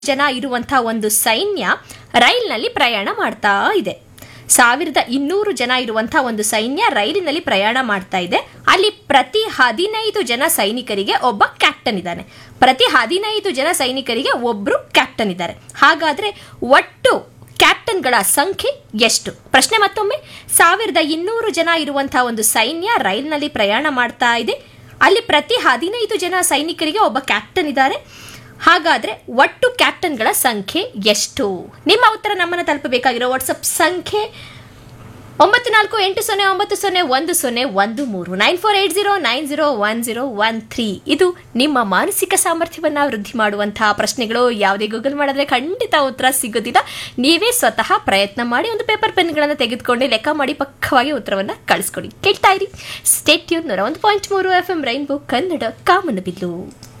ಜನ ಇರುವಂತಹ ಒಂದು ಸೈನ್ಯ ರೈಲ್ನಲ್ಲಿ ಪ್ರಯಾಣ ಮಾಡ್ತಾ ಇದೆ ಸಾವಿರದ ಇನ್ನೂರು ಜನ ಇರುವಂತಹ ಒಂದು ಸೈನ್ಯ ರೈಲಿನಲ್ಲಿ ಪ್ರಯಾಣ ಮಾಡ್ತಾ ಇದೆ ಅಲ್ಲಿ ಪ್ರತಿ ಹದಿನೈದು ಜನ ಸೈನಿಕರಿಗೆ ಒಬ್ಬ ಕ್ಯಾಪ್ಟನ್ ಇದ್ದಾನೆ ಪ್ರತಿ ಹದಿನೈದು ಜನ ಸೈನಿಕರಿಗೆ ಒಬ್ರು ಕ್ಯಾಪ್ಟನ್ ಇದ್ದಾರೆ ಹಾಗಾದ್ರೆ ಒಟ್ಟು ಕ್ಯಾಪ್ಟನ್ಗಳ ಸಂಖ್ಯೆ ಎಷ್ಟು ಪ್ರಶ್ನೆ ಮತ್ತೊಮ್ಮೆ ಸಾವಿರದ ಇನ್ನೂರು ಜನ ಇರುವಂತಹ ಒಂದು ಸೈನ್ಯ ರೈಲ್ನಲ್ಲಿ ಪ್ರಯಾಣ ಮಾಡ್ತಾ ಇದೆ ಅಲ್ಲಿ ಪ್ರತಿ ಹದಿನೈದು ಜನ ಸೈನಿಕರಿಗೆ ಒಬ್ಬ ಕ್ಯಾಪ್ಟನ್ ಇದ್ದಾರೆ ಹಾಗಾದ್ರೆ ಒಟ್ಟು ಕ್ಯಾಪ್ಟನ್ಗಳ ಸಂಖ್ಯೆ ಎಷ್ಟು ನಿಮ್ಮ ಉತ್ತರ ನಮ್ಮನ್ನು ತಲುಪಬೇಕಾಗಿರೋ ವಾಟ್ಸಪ್ ಸಂಖ್ಯೆ ಒಂಬತ್ತು ನಾಲ್ಕು ಎಂಟು ಸೊನ್ನೆ ಒಂಬತ್ತು ಸೊನ್ನೆ ಒಂದು ಸೊನ್ನೆ ಒಂದು ಮೂರು nine four eight zero nine zero one zero one three ಇದು ನಿಮ್ಮ ಮಾನಸಿಕ ಸಾಮರ್ಥ್ಯವನ್ನು ವೃದ್ಧಿ ಮಾಡುವಂತಹ ಪ್ರಶ್ನೆಗಳು ಯಾವುದೇ ಗೂಗಲ್ ಮಾಡಿದ್ರೆ ಖಂಡಿತ ಉತ್ತರ ಸಿಗೋದಿಲ್ಲ ನೀವೇ ಸ್ವತಃ ಪ್ರಯತ್ನ ಮಾಡಿ ಒಂದು ಪೇಪರ್ ಪೆನ್ಗಳನ್ನು ತೆಗೆದುಕೊಂಡು ಲೆಕ್ಕ ಮಾಡಿ ಪಕ್ಕವಾಗಿ ಉತ್ತರವನ್ನು ಕಳಿಸ್ಕೊಡಿ ಕೇಳ್ತಾ ಇರಿ ಸ್ಟೇಟ್ ಟ್ಯೂನ್ ನೂರ ಒಂದು ಪಾಯಿಂಟ್ ಮೂರು ಎಫ್ ಎಂ ರೈನ್ಬೋ ಕನ್ನಡ ಕಾಮನಬಿಲ್ಲು